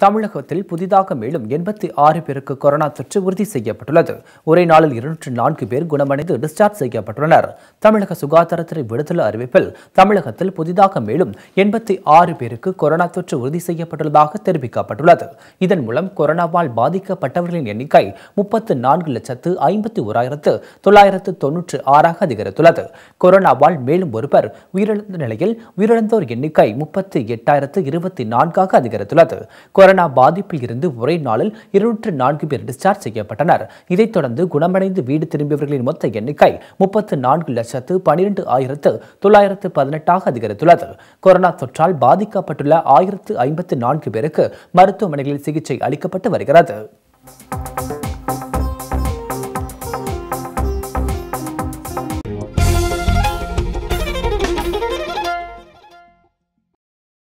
தமிழகத்தில் புதிதாக மேலும் எண்பத்தி ஆறு பேருக்கு கொரோனா தொற்று உறுதி செய்யப்பட்டுள்ளது ஒரே நாளில் இருநூற்று நான்கு பேர் குணமடைந்து டிஸ்சார்ஜ் செய்யப்பட்டுள்ளனர் தமிழக சுகாதாரத்துறை விடுதலை அறிவிப்பில் தமிழகத்தில் புதிதாக மேலும் எண்பத்தி ஆறு பேருக்கு கொரோனா தொற்று உறுதி செய்யப்பட்டுள்ளதாக தெரிவிக்கப்பட்டுள்ளது இதன் மூலம் கொரோனாவால் பாதிக்கப்பட்டவர்களின் எண்ணிக்கை முப்பத்து நான்கு லட்சத்து ஐம்பத்தி ஓராயிரத்து தொள்ளாயிரத்து தொன்னூற்று ஆறாக அதிகரித்துள்ளது கொரோனாவால் மேலும் ஒருவர் உயிரிழந்த நிலையில் உயிரிழந்தோர் எண்ணிக்கை முப்பத்தி எட்டாயிரத்து இருபத்தி நான்காக அதிகரித்துள்ளது கொரோனா பாதிப்பில் இருந்து ஒரே நாளில் இருநூற்று நான்கு பேர் டிஸ்சார்ஜ் செய்யப்பட்டனர் இதைத் தொடர்ந்து குணமடைந்து வீடு திரும்பியவர்களின் மொத்த எண்ணிக்கை முப்பத்து நான்கு லட்சத்து பனிரெண்டு ஆயிரத்து தொள்ளாயிரத்து பதினெட்டாக அதிகரித்துள்ளது கொரோனா தொற்றால் பாதிக்கப்பட்டுள்ள ஆயிரத்து ஐம்பத்து நான்கு பேருக்கு மருத்துவமனைகளில் சிகிச்சை அளிக்கப்பட்டு வருகிறது